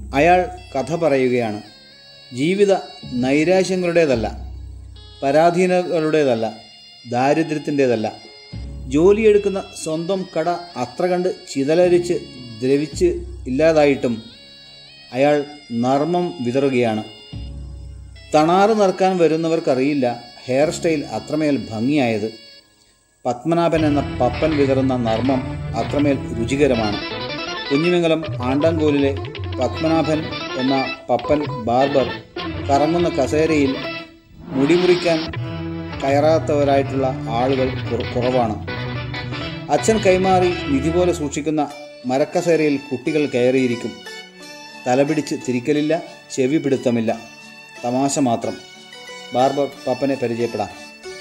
അയാൾ കഥ പറയുകയാണ് ജീവിത നൈരാശ്യങ്ങളുടേതല്ല പരാധീനതകളുടേതല്ല ദാരിദ്ര്യത്തിൻ്റേതല്ല ജോലിയെടുക്കുന്ന സ്വന്തം കട അത്ര കണ്ട് ചിതലരിച്ച് ദ്രവിച്ച് ഇല്ലാതായിട്ടും അയാൾ നർമ്മം വിതറുകയാണ് തണാറ് നിറക്കാൻ വരുന്നവർക്കറിയില്ല ഹെയർ സ്റ്റൈൽ അത്രമേൽ ഭംഗിയായത് പത്മനാഭൻ എന്ന പപ്പൻ വിതറുന്ന നർമ്മം അത്രമേൽ രുചികരമാണ് കുഞ്ഞിമംഗലം ആണ്ടാങ്കോലിലെ പത്മനാഭൻ എന്ന പപ്പൻ ബാർബർ കറങ്ങുന്ന കസേരയിൽ മുടിമുറിക്കാൻ കയറാത്തവരായിട്ടുള്ള ആളുകൾ കുറ- കുറവാണ് അച്ഛൻ കൈമാറി നിധി പോലെ സൂക്ഷിക്കുന്ന മരക്കസേരയിൽ കുട്ടികൾ കയറിയിരിക്കും തലപിടിച്ച് തിരിക്കലില്ല ചെവി പിടുത്തമില്ല തമാശ മാത്രം ബാർബർ പപ്പനെ പരിചയപ്പെടാം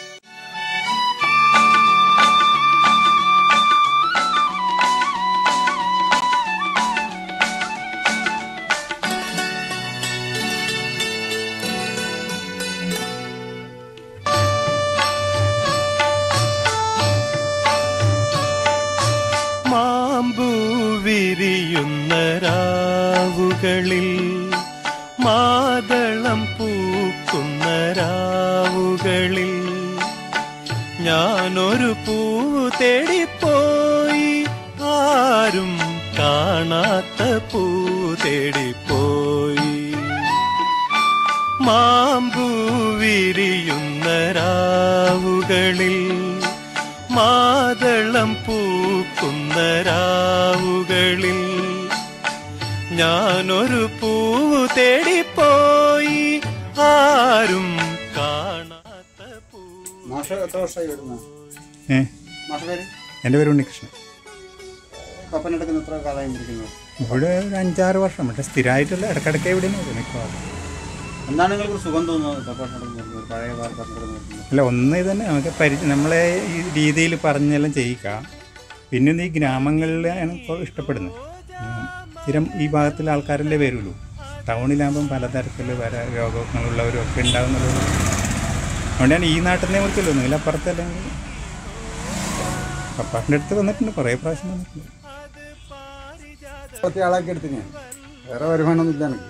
മാമ്പൂ വിരിയുന്ന രാവുകളിൽ മാതളം പൂക്കുന്ന രാവുകളിൽ ഞാനൊരു പൂവ് തേടിപ്പോയി ആരും കാണാത്ത പൂ തേടിപ്പോയി മാമ്പൂ വിരിയുന്ന രാവുകളിൽ മാതളം പൂക്കുന്ന രാവുകളിൽ ഞാനൊരു പൂവ് തേടിപ്പോയി ആരും കാണാത്ത പൂ മാഷ എത്ര വർഷമായി വരുന്നത് ഏ മാഷ പേര് എൻ്റെ പേര് ഉണ്ണികൃഷ്ണൻ പപ്പനെടുക്കുന്ന എത്ര കാലമായി പിടിക്കുന്നത് ഇവിടെ ഒരു അഞ്ചാറ് വർഷം പക്ഷേ സ്ഥിരമായിട്ടുള്ള ഇടയ്ക്കിടയ്ക്ക് ഇവിടെ മിക്കവാറും എന്താണ് നിങ്ങൾക്ക് സുഖം തോന്നുന്നത് പപ്പനെടുക്കുന്നത് പഴയ വാർത്തപ്പെടുന്നത് അല്ല ഒന്ന് തന്നെ നമുക്ക് പരിചയം നമ്മളെ ഈ രീതിയിൽ പറഞ്ഞെല്ലാം ചെയ്യിക്കാം പിന്നെ ഇത് ഈ ഗ്രാമങ്ങളിലാണ് ഇപ്പോൾ ഇഷ്ടപ്പെടുന്നത് ഉം. സ്ഥിരം ഈ ഭാഗത്തിലെ ആൾക്കാരല്ലേ വരുള്ളൂ ടൗണിലാകുമ്പം പലതരത്തിൽ വര രോഗങ്ങളുള്ളവരും ഒക്കെ ഉണ്ടാകുന്നുള്ളത് അതുകൊണ്ടാണ് ഈ നാട്ടിൽ നിന്ന് അവർക്കല്ലോ ഒന്നുമില്ല അപ്പുറത്തല്ലെങ്കിൽ പപ്പാട്ടിൻ്റെ അടുത്ത് വന്നിട്ടുണ്ട് കുറേ പ്രാവശ്യം വന്നിട്ടുണ്ട് പത്തി ആളാക്കി എടുത്ത് ഞാൻ വേറെ വരുമാനമൊന്നും ഇല്ല എനിക്ക്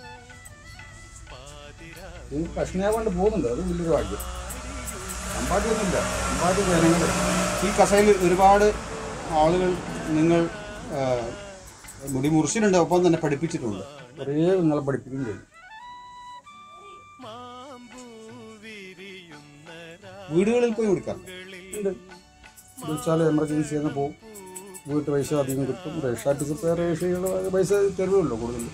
ഈ കഷ്ണയെ കൊണ്ട് പോകുന്നുണ്ട് അത് വലിയൊരു ഭാഗ്യം സമ്പാദ്യമൊന്നുമില്ല സമ്പാദ്യ ജനങ്ങൾ ഈ കസയിൽ ഒരുപാട് ആളുകൾ നിങ്ങൾ ആ, മുടി മുറിച്ചിട്ടുണ്ട് ഒപ്പം തന്നെ പഠിപ്പിച്ചിട്ടുണ്ട് കുറേ നിങ്ങളെ പഠിപ്പിക്കുകയും ചെയ്യും വീടുകളിൽ പോയി കൊടുക്കാം ഉണ്ട് വിളിച്ചാൽ എമർജൻസി എന്ന് പോകും വീട്ട് പൈസ അധികം കിട്ടും റേഷൻ ആർട്ടിസ് ഇപ്പോൾ റേഷകൾ പൈസ തരുമല്ലോ കൂടുതൽ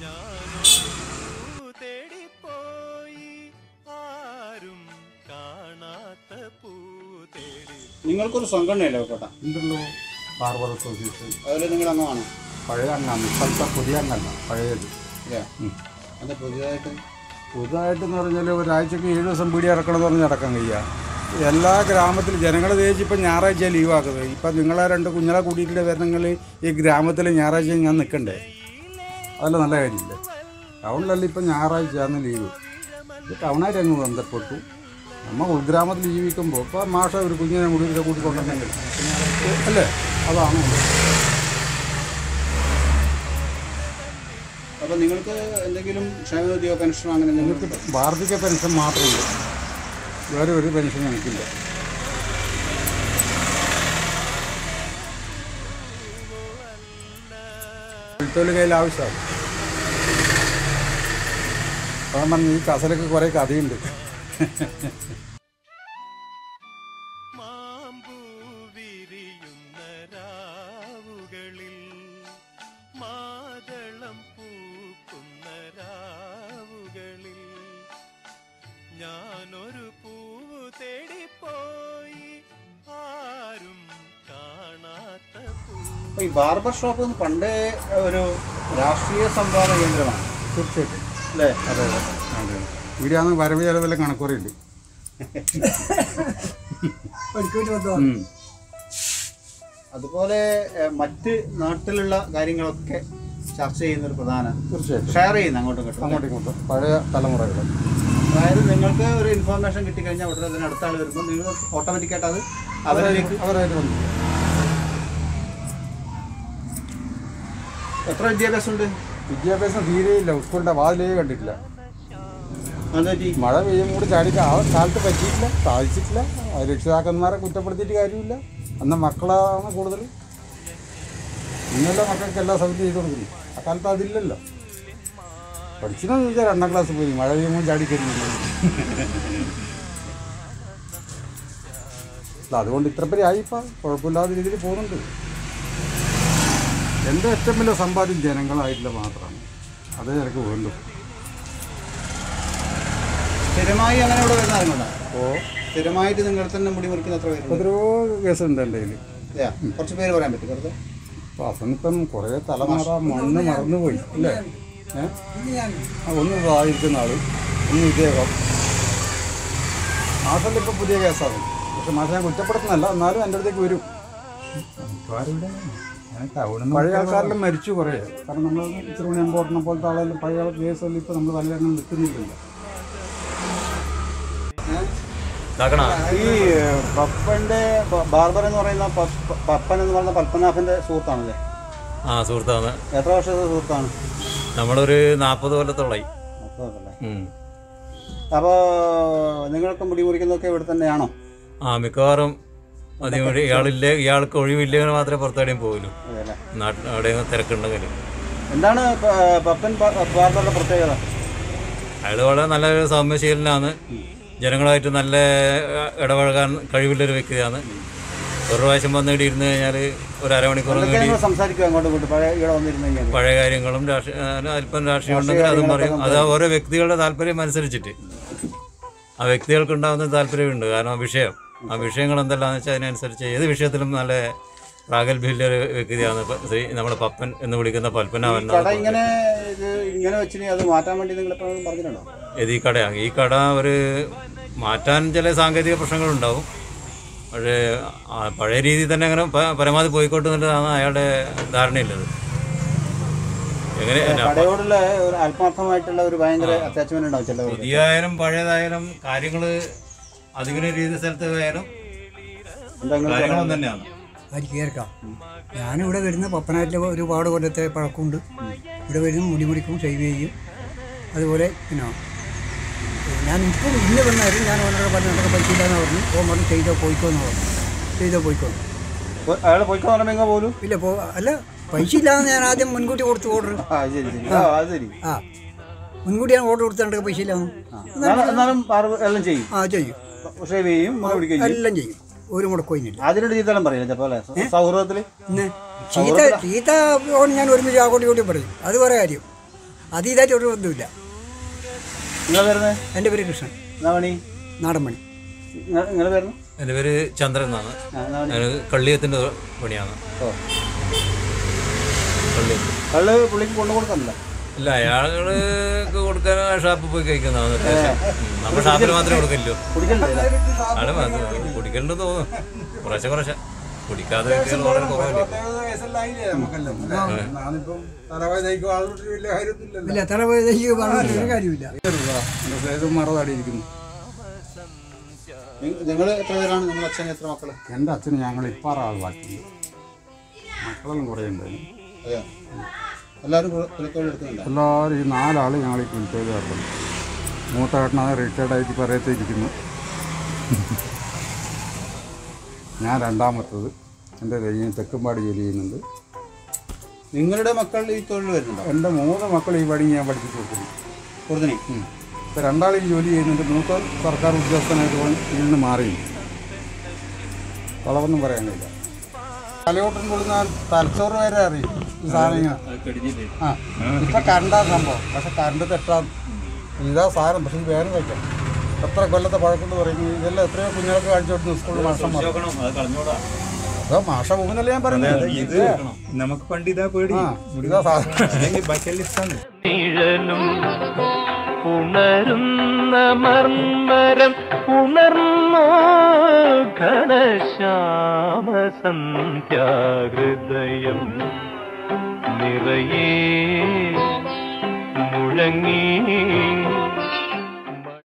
തേടിപ്പോയി ആരും കാണാത്ത പൂ തേടി നിങ്ങൾക്കൊരു സംഘടനയല്ലേ കോട്ട ഉണ്ടല്ലോ ബാർബർ അസോസിയേഷൻ അതിൽ നിങ്ങൾ അംഗമാണ് പഴയ അംഗമാണ് ഇപ്പോഴത്തെ പുതിയ അംഗമല്ല പഴയത് അല്ലേ അത് പുതിയതായിട്ട് പുതുതായിട്ടെന്ന് പറഞ്ഞാൽ ഒരാഴ്ചക്ക് ഏഴ് ദിവസം പീടി ഇറക്കണം എന്ന് പറഞ്ഞ് നടക്കാൻ കഴിയുക എല്ലാ ഗ്രാമത്തിലും ജനങ്ങൾ തേച്ച് ഇപ്പം ഞായറാഴ്ച ലീവാക്കുന്നത് ഇപ്പം നിങ്ങളെ രണ്ട് കുഞ്ഞളെ കൂട്ടിയിട്ട് വരണമെങ്കിൽ ഈ ഗ്രാമത്തിൽ ഞായറാഴ്ച ഞാൻ നിൽക്കണ്ടേ അതല്ല നല്ല കാര്യമില്ലേ ടൗണിലല്ല ഇപ്പം ഞായറാഴ്ചയാണ് ലീവ് ഇത് ടൗണായിട്ട് അങ്ങ് ബന്ധപ്പെട്ടു നമ്മൾ ഉൾഗ്രാമത്തിൽ ജീവിക്കുമ്പോൾ ഇപ്പം മാഷ ഒരു കുഞ്ഞിനെ മുടിയിലൊക്കെ കൂട്ടിക്കൊണ്ടെങ്കിൽ അല്ലേ അതാണ് അപ്പോൾ നിങ്ങൾക്ക് എന്തെങ്കിലും ക്ഷേമനിധിയോ പെൻഷനോ അങ്ങനെ എന്തെങ്കിലും നിങ്ങൾക്ക് വാർദ്ധക്യ പെൻഷൻ മാത്രമുണ്ട് വേറെ ഒരു പെൻഷൻ എനിക്കില്ല എഴുത്തോല് കയ്യിൽ ആവശ്യമാണ് അപ്പം പറഞ്ഞു ഈ കസലൊക്കെ കുറേ കഥയുണ്ട് മാമ്പൂ വിരിയുന്ന രാവുകളിൽ മാതളം പൂക്കുന്ന രാവുകളിൽ ഞാനൊരു പൂവ് തേടിപ്പോയി ആരും കാണാത്ത പൂ അപ്പോൾ ഈ ബാർബർ ഷോപ്പ് എന്ന് പണ്ടേ ഒരു രാഷ്ട്രീയ സംവാദ കേന്ദ്രമാണ് തീർച്ചയായിട്ടും അല്ലേ അതെ അതെ അതെ ഇവിടെയാണെങ്കിൽ വരവ് ചെലവെല്ലാം കണക്കുറയുണ്ട് ഉം. അതുപോലെ ഏഹ്, മറ്റ് നാട്ടിലുള്ള കാര്യങ്ങളൊക്കെ ചർച്ച ചെയ്യുന്ന ഒരു പ്രധാന തീർച്ചയായിട്ടും ഷെയർ ചെയ്യുന്ന അങ്ങോട്ടും ഇങ്ങോട്ടും അങ്ങോട്ടും ഇങ്ങോട്ടും പഴയ തലമുറകൾ അതായത് നിങ്ങൾക്ക് ഒരു ഇൻഫർമേഷൻ കിട്ടിക്കഴിഞ്ഞാൽ ഉടനെ തന്നെ അടുത്ത ആൾ വരുമ്പോൾ നിങ്ങൾ ഓട്ടോമാറ്റിക്കായിട്ട് അത് അവരിലേക്ക് അവരായിട്ട് വന്നു എത്ര വിദ്യാഭ്യാസം ഉണ്ട് വിദ്യാഭ്യാസം തീരെയില്ല സ്കൂളിൻ്റെ വാതിലേ കണ്ടിട്ടില്ല അതെറ്റി മഴ പെയ്യും കൂടി ചാടിയിട്ട് ആ കാലത്ത് പറ്റിയിട്ടില്ല സാധിച്ചിട്ടില്ല അത് രക്ഷിതാക്കന്മാരെ കുറ്റപ്പെടുത്തിയിട്ട് കാര്യമില്ല അന്ന് മക്കളാണ് കൂടുതൽ ഇന്നല്ല മക്കൾക്ക് എല്ലാ സൗകര്യം ചെയ്തു കൊടുക്കുന്നു ആ കാലത്ത് അതില്ലല്ലോ പഠിച്ചതെന്ന് വെച്ചാൽ രണ്ടാം ക്ലാസ് പോയി മഴ പെയ്യുമ്പോൾ ചാടിക്കരുന്നില്ല അല്ല അതുകൊണ്ട് ഇത്ര പേര് ആയിപ്പോൾ കുഴപ്പമില്ലാത്ത രീതിയിൽ പോകുന്നുണ്ട് എൻ്റെ ഏറ്റവും വലിയ സമ്പാദ്യം ജനങ്ങളായിട്ടുള്ള മാത്രമാണ് അതേ എനിക്ക് വേണ്ടു സ്ഥിരമായി അങ്ങനെ ഇവിടെ വരുന്ന ആരുണ്ടോ അപ്പോൾ സ്ഥിരമായിട്ട് നിങ്ങൾ തന്നെ മുടി മുറിക്കുന്ന എത്ര പേരുണ്ട് എത്രയോ കേസുണ്ട് എൻ്റെ കയ്യിൽ അതെയാ കുറച്ച് പേര് പറയാൻ പറ്റും വെറുതെ അപ്പോൾ അവനിപ്പം കുറേ തലമുറ മണ്ണ് മറന്നുപോയി അല്ലേ ഏ ആ, ഒന്ന് ഇതായിരിക്കുന്ന ആള് ഒന്ന് ഇദ്ദേഹം മാഷല്ല ഇപ്പോൾ പുതിയ കേസാണ് പക്ഷെ മാഷ ഞാൻ കുറ്റപ്പെടുത്തുന്നല്ല എന്നാലും എൻ്റെ അടുത്തേക്ക് വരും മിക്കവാറും ഇവിടെ ഞാൻ ടൗണിൽ പഴയ ആൾക്കാരെല്ലാം മരിച്ചു കുറേ കാരണം നമ്മൾ ഇച്ചിരി മണി എമ്പോർട്ടിനെ പോലത്തെ ആളെല്ലാം പഴയ കേസെല്ലാം ഇപ്പോൾ നമ്മൾ പലരും നിൽക്കുന്നില്ലല്ലോ ഈ പപ്പന്റെ ബ- ബാർബർ എന്ന് പറയുന്ന പ- പ- പപ്പൻ എന്ന് പറയുന്ന പത്മനാഭന്റെ സുഹൃത്താണല്ലേ ആ സുഹൃത്താണ് എത്ര വർഷത്തെ സുഹൃത്താണ് നമ്മളൊരു നാൽപ്പത് കൊല്ലത്തോളായി അത്രയല്ലേ ഉം. അപ്പോൾ നിങ്ങൾക്ക് മുടി മുറിക്കുന്നതൊക്കെ ഇവിടെ തന്നെയാണോ ആ മിക്കവാറും അധികം വഴി ഇയാളില്ലേ ഇയാൾക്ക് ഒഴിവില്ലെങ്കിൽ മാത്രമേ പുറത്തെവിടെയും പോകലൂ അതെയല്ലേ നാട്ടിൽ എവിടെയും തിരക്കുണ്ടെങ്കിൽ എന്താണ് പ- പപ്പൻ ബ- ബാർബറുടെ പ്രത്യേകത അയാൾ വളരെ നല്ലൊരു സൗമ്യശീലനാണ് ജനങ്ങളായിട്ട് നല്ല ഏ, ഇടപഴകാൻ കഴിവുള്ളൊരു വ്യക്തിയാണ് ഒരു പ്രാവശ്യം വന്ന് ഇവിടെ ഇരുന്ന് കഴിഞ്ഞാൽ ഒരു അരമണിക്കൂർ എന്തൊക്കെ കൂടി നിങ്ങൾ സംസാരിക്കുക അങ്ങോട്ടും ഇങ്ങോട്ടും പഴയ ഇവിടെ വന്നിരുന്നു കഴിഞ്ഞാൽ പഴയ കാര്യങ്ങളും രാഷ്ട്രീയ ആ, അല്പം രാഷ്ട്രീയം ഉണ്ടെങ്കിൽ അതും പറയും അത് ഓരോ വ്യക്തികളുടെ താല്പര്യം അനുസരിച്ചിട്ട് ആ വ്യക്തികൾക്ക് ഉണ്ടാകുന്ന താല്പര്യമുണ്ട് കാരണം ആ വിഷയം ആ വിഷയങ്ങൾ എന്തെല്ലാന്ന് വെച്ചാൽ അതിനനുസരിച്ച് ഏത് വിഷയത്തിലും നല്ല പ്രാഗൽഭ്യമുള്ള ഒരു വ്യക്തിയാണ് ഇപ്പൊ ശ്രീ നമ്മുടെ പപ്പൻ എന്ന് വിളിക്കുന്ന പൽപ്പനാവൻ കട ഇങ്ങനെ ഇത് ഇങ്ങനെ വെച്ചിന് അത് മാറ്റാൻ വേണ്ടി നിങ്ങൾ എപ്പോഴും പറഞ്ഞിട്ടുണ്ടോ ഇത് ഈ കടയാണ് ഈ കട ഒരു മാറ്റാൻ ചില സാങ്കേതിക പ്രശ്നങ്ങളുണ്ടാവും പക്ഷേ ആ പഴയ രീതിയിൽ തന്നെ അങ്ങനെ പ- പരമാവധി പോയിക്കോട്ടെ എന്നുള്ളതാണ് അയാളുടെ ധാരണയുള്ളത് എങ്ങനെ കടയോടുള്ള ഒരു ആത്മാർത്ഥമായിട്ടുള്ള ഒരു ഭയങ്കര അറ്റാച്ച്മെന്റ് ഉണ്ടാവും ചിലവർക്ക് പുതിയായാലും പഴയതായാലും കാര്യങ്ങൾ അധികം രീതി സ്ഥലത്ത് ആയാലും എന്താ നിങ്ങൾ കാര്യങ്ങളും തന്നെയാണ് അത് കേൾക്കാം ഞാനിവിടെ വരുന്ന പപ്പനാറ്റിലെ ഒരുപാട് കൊല്ലത്തെ പഴക്കമുണ്ട് ഇവിടെ വരുന്ന മുടി മുടിക്കും സേവ് ചെയ്യും അതുപോലെ പിന്നെ ഞാൻ ഇപ്പം ഇന്ന് വന്നായിരുന്നു ഞാൻ ഓനോട് പറഞ്ഞു നമുക്ക് പൈസ ഇല്ലാന്ന് പറഞ്ഞു ഓൻ പറഞ്ഞു ചെയ്തോ പോയിക്കോന്ന് പറഞ്ഞു ചെയ്തോ പോയിക്കോ അയാൾ പോയിക്കോ പറയുമ്പോൾ പോലും ഇല്ല പോ അല്ല പൈസ ഇല്ലാന്ന് ഞാൻ ആദ്യം മുൻകൂട്ടി കൊടുത്തു ഓർഡർ ആ ശരി ശരി ആ അത് ശരി ആ മുൻകൂട്ടി ഞാൻ ഓർഡർ കൊടുത്തിട്ടുണ്ട് പൈസ ഇല്ലാന്ന് എന്നാലും- എന്നാലും ബാർബർ എല്ലാം ചെയ്യും ആ ചെയ്യും ഷേവ് ചെയ്യും മുടി പിടിക്കുകയും ചെയ്യും എല്ലാം ചെയ്യും ഒരു മുടക്കോയിനില്ല അതിനോട് ചീത്തലും പറയില്ല ചിലപ്പോൾ അല്ലേ സൗഹൃദത്തിൽ പിന്നെ ചീത്ത ചീത്ത ഓൻ ഞാൻ ഒരുമിച്ച് ആകോട്ടി കൂട്ടി പറയും അത് വേറെ കാര്യം അത് ഇതായിട്ട് ഒരു ബന്ധമില്ല നിങ്ങൾ വരുന്നത് എൻ്റെ പേര് കൃഷ്ണൻ എന്നാ പണി നാടൻ പണി നിങ്ങൾ വരുന്നു എൻ്റെ പേര് ചന്ദ്രൻ എന്നാണ് ആ, എന്നാ പണി ഞാൻ കള്ളിയത്തിൻ്റെ പണിയാണ് ഓ കള്ളിയത്ത് കള്ള് പുള്ളിക്ക് കൊണ്ടു കൊടുക്കുന്നില്ല ഇല്ല അയാൾക്ക് കൊടുക്കാൻ ഷാപ്പിൽ പോയി കഴിക്കുന്നതാണ് അത്യാവശ്യം ഉം. നമ്മുടെ ഷാപ്പിൽ മാത്രമേ കൊടുക്കില്ലല്ലോ കുടിക്കണ്ടേ ആള് മാത്രം കുടിക്കലുണ്ടെന്ന് തോന്നുന്നു കുറേശ്ശെ കുറേശ്ശെ കുടിക്കാതെ വ്യക്തികൾ വളരെ കുറവല്ലേ ഞാനിപ്പം തലവായി നയിക്കും ആളുകൊണ്ട് വലിയ കാര്യമൊന്നുമില്ലല്ലോ ഇല്ല തല പോയതേക്ക് പറഞ്ഞിട്ട് ഒരു കാര്യമില്ല എൻ്റെ സ്നേഹിതം മറതാടിയിരിക്കുന്നു നിങ്ങൾ എത്ര പേരാണ് നിങ്ങൾ അച്ഛൻ എത്ര മക്കള് എൻ്റെ അച്ഛന് ഞങ്ങൾ ഇപ്പം ആളാക്കി മക്കളെല്ലാം കുറേ ഉണ്ടായിരുന്നു അതെയോ എല്ലാവരും കുലത്തോടെ എടുക്കുന്നുണ്ടോ എല്ലാവരും ഈ നാലാൾ ഞങ്ങൾ ഈ കുലിത്തോട് ചേർക്കുന്നു മൂത്ത ഏട്ടനാണ് റിട്ടയർഡ് ആയിട്ട് പറയത്തേക്കിരിക്കുന്നു ഞാൻ രണ്ടാമത്തത് എൻ്റെ കഴിഞ്ഞ് തെക്കുംപാട് ജോലി ചെയ്യുന്നുണ്ട് നിങ്ങളുടെ മക്കൾ ഈ തൊഴിൽ വരുന്നുണ്ടോ എൻ്റെ മൂന്ന് മക്കൾ ഈ പണി ഞാൻ പഠിപ്പിച്ചു കൊടുക്കുന്നു കൂടുതൽ ഇപ്പം രണ്ടാളും ജോലി ചെയ്യുന്നുണ്ട് മൂത്ത സർക്കാർ ഉദ്യോഗസ്ഥനായിട്ട് ഇതിൽ നിന്ന് മാറി കളവൊന്നും പറയാൻ കഴിയില്ല തലയോട്ടം കൊള്ളുന്ന തലച്ചോറ് വരെ അറിയും ഈ സാധനം ആ ഇപ്പം കറണ്ടാ സംഭവം പക്ഷെ കറണ്ട് തെറ്റാം ഇതാ സാധനം പക്ഷെ ഇത് വേറെ വയ്ക്കാം എത്ര കൊല്ലത്തെ പഴക്കം പറയുന്നു ഇതെല്ലാം എത്രയോ കുഞ്ഞുങ്ങൾക്ക് കാണിച്ചു കൊടുത്തു സ്കൂളിൽ മാഷന്മാർ അതോ മാഷ മുമ്പിനല്ലേ ഞാൻ പറയുന്നത് ഇത് നമുക്ക് പണ്ട് ഇതാ പേടി ആ ഇതാ സാധനം അല്ലെങ്കിൽ ബാക്കിയെല്ലാം ഇഷ്ടമാണ് നിഴലും ഉണരുന്ന മർമരം ഉണർന്നോ ഘനശ്യാമസന്ധ്യാഹൃദയം നിറയെ മുഴങ്ങി